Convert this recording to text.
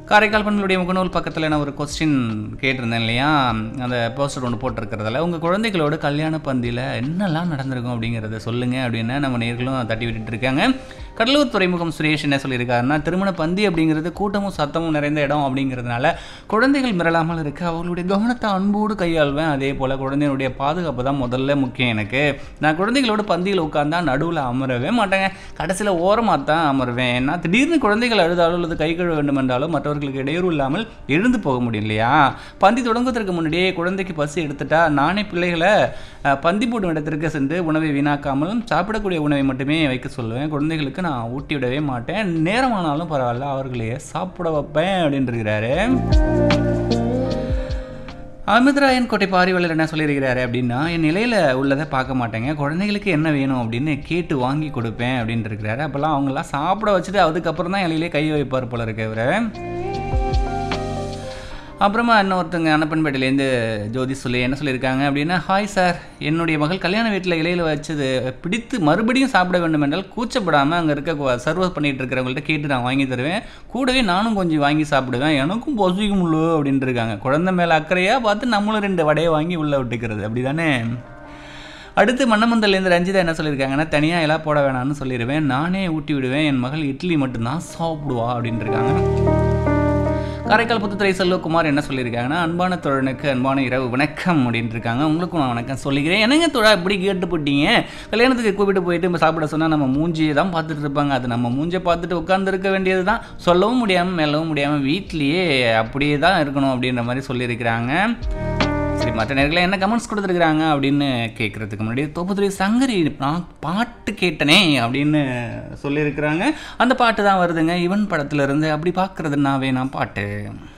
காரைக்கால் பெண்களுடைய முகநூல் பக்கத்தில் நான் ஒரு கொஸ்டின் கேட்டிருந்தேன் இல்லையா அந்த போஸ்டர் ஒன்று போட்டிருக்கிறதுல உங்கள் குழந்தைகளோட கல்யாண பந்தியில் என்னெல்லாம் நடந்திருக்கும் அப்படிங்கிறத சொல்லுங்கள் அப்படின்னு நம்ம நேர்களும் தட்டி விட்டுட்டு இருக்காங்க கடலூர் துறைமுகம் சுரேஷ் என்ன சொல்லியிருக்காருன்னா திருமண பந்தி அப்படிங்கிறது கூட்டமும் சத்தமும் நிறைந்த இடம் அப்படிங்கிறதுனால குழந்தைகள் மிரளாமல் இருக்க அவர்களுடைய கவனத்தை அன்போடு கையாள்வேன் அதே போல் குழந்தைகளுடைய பாதுகாப்பு தான் முதல்ல முக்கியம் எனக்கு நான் குழந்தைகளோட பந்தியில் உட்காந்தா நடுவில் அமரவே மாட்டேங்க கடைசியில் ஓரமாக தான் அமருவேன் நான் திடீர்னு குழந்தைகள் அழுதாலும் அல்லது கை கழுவ வேண்டும் என்றாலும் மற்றவர்களுக்கு இடையூறு இல்லாமல் எழுந்து போக முடியும் இல்லையா பந்தி தொடங்குவதற்கு முன்னாடியே குழந்தைக்கு பசி எடுத்துட்டா நானே பிள்ளைகளை அஹ், பந்தி போடும் இடத்திற்கு சென்று உணவை வீணாக்காமல் சாப்பிடக்கூடிய உணவை மட்டுமே வைக்க சொல்லுவேன் குழந்தைகளுக்கு நான் ஊட்டி விடவே மாட்டேன் நேரமானாலும் பரவாயில்ல அவர்களையே சாப்பிட வைப்பேன் அப்படின்னு இருக்கிறாரு அமிர்தராயன் கோட்டை பாரிவலர் என்ன சொல்லியிருக்கிறாரு அப்படின்னா என் நிலையில் உள்ளதை பார்க்க மாட்டேங்க குழந்தைகளுக்கு என்ன வேணும் அப்படின்னு கேட்டு வாங்கி கொடுப்பேன் அப்படின்னு இருக்கிறாரு அப்போல்லாம் அவங்களாம் சாப்பிட வச்சுட்டு அதுக்கப்புறம் தான் இலையிலே கை வைப்பார் போல இருக்கு இவரு அப்புறமா இன்னொருத்தங்க அன்னப்பன்பேட்டையிலேருந்து ஜோதி சொல்லி என்ன சொல்லியிருக்காங்க அப்படின்னா ஹாய் சார் என்னுடைய மகள் கல்யாண வீட்டில் இலையில் வச்சது பிடித்து மறுபடியும் சாப்பிட வேண்டும் என்றால் கூச்சப்படாமல் அங்கே இருக்க சர்வ் பண்ணிட்டு இருக்கிறவங்கள்ட்ட கேட்டு நான் வாங்கி தருவேன் கூடவே நானும் கொஞ்சம் வாங்கி சாப்பிடுவேன் எனக்கும் பொசிக்கும் முள்ளு அப்படின்ட்டு இருக்காங்க குழந்தை மேலே அக்கறையாக பார்த்து நம்மளும் ரெண்டு வடையை வாங்கி உள்ளே விட்டுக்கிறது அப்படி தானே அடுத்து மன்னமந்தல்லேருந்து ரஞ்சிதா என்ன சொல்லியிருக்காங்கன்னா தனியாக எல்லாம் போட வேணாம்னு சொல்லிடுவேன் நானே ஊட்டி விடுவேன் என் மகள் இட்லி மட்டும்தான் சாப்பிடுவா அப்படின்ட்டு இருக்காங்க காரைக்கால் புத்துத்துறை செல்வகுமார் என்ன சொல்லியிருக்காங்கன்னா அன்பான தோழனுக்கு அன்பான இரவு வணக்கம் அப்படின்ட்டு இருக்காங்க உங்களுக்கும் நான் வணக்கம் சொல்லிக்கிறேன் என்னங்க தோழா இப்படி கேட்டு போட்டீங்க கல்யாணத்துக்கு கூப்பிட்டு போயிட்டு நம்ம சாப்பிட சொன்னால் நம்ம மூஞ்சியை தான் பார்த்துட்டு இருப்பாங்க அது நம்ம மூஞ்சியை பார்த்துட்டு உட்காந்துருக்க வேண்டியது தான் சொல்லவும் முடியாமல் மெல்லவும் முடியாமல் வீட்லேயே அப்படியே தான் இருக்கணும் அப்படின்ற மாதிரி சொல்லியிருக்கிறாங்க சரி மற்ற நேரத்தில் என்ன கமெண்ட்ஸ் கொடுத்துருக்குறாங்க அப்படின்னு கேட்குறதுக்கு முன்னாடி தோப்புத்துறை சங்கரி நான் பாட்டு கேட்டனே அப்படின்னு சொல்லியிருக்கிறாங்க அந்த பாட்டு தான் வருதுங்க இவன் படத்துல இருந்து அப்படி பார்க்கறது நான் வேணாம் பாட்டு